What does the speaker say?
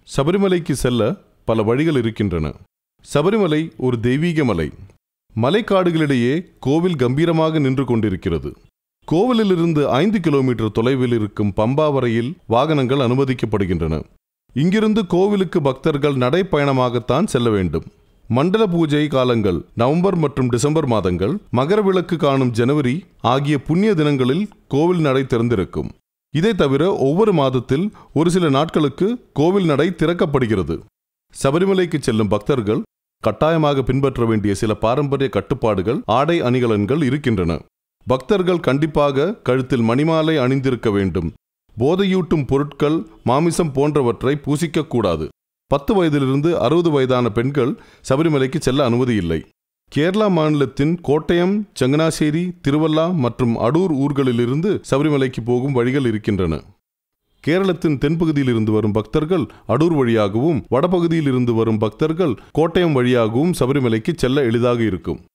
சபரிமலைக்கு செல்ல பல வழிகள் இருக்கின்றன சபரிமலை ஒரு தெய்வீக மலை மலைக்காடுகளிடையே கோவில் கம்பீரமாக நின்று கொண்டிருக்கிறது கோவிலிலிருந்து ஐந்து கிலோமீட்டர் தொலைவில் இருக்கும் பம்பா வரையில் வாகனங்கள் அனுமதிக்கப்படுகின்றன இங்கிருந்து கோவிலுக்கு பக்தர்கள் நடைப்பயணமாகத்தான் செல்ல வேண்டும் மண்டல பூஜை காலங்கள் நவம்பர் மற்றும் டிசம்பர் மாதங்கள் மகர விளக்கு காணும் ஜனவரி ஆகிய புண்ணிய தினங்களில் கோவில் நடை திறந்திருக்கும் இதை தவிர ஒவ்வொரு மாதத்தில் ஒரு சில நாட்களுக்கு கோவில் நடை திறக்கப்படுகிறது சபரிமலைக்கு செல்லும் பக்தர்கள் கட்டாயமாக பின்பற்ற வேண்டிய சில பாரம்பரிய கட்டுப்பாடுகள் ஆடை அணிகலன்கள் இருக்கின்றன பக்தர்கள் கண்டிப்பாக கழுத்தில் மணிமாலை அணிந்திருக்க வேண்டும் போதையூட்டும் பொருட்கள் மாமிசம் போன்றவற்றை பூசிக்கக்கூடாது பத்து வயதிலிருந்து அறுபது வயதான பெண்கள் சபரிமலைக்கு செல்ல அனுமதி இல்லை கேரளா மாநிலத்தின் கோட்டயம் சங்கனாசேரி திருவல்லா மற்றும் அடூர் ஊர்களிலிருந்து சபரிமலைக்கு போகும் வழிகள் இருக்கின்றன கேரளத்தின் தென்பகுதியில் இருந்து வரும் பக்தர்கள் அடூர் வழியாகவும் வடபகுதியில் இருந்து வரும் பக்தர்கள் கோட்டயம் வழியாகவும் சபரிமலைக்கு செல்ல எளிதாக இருக்கும்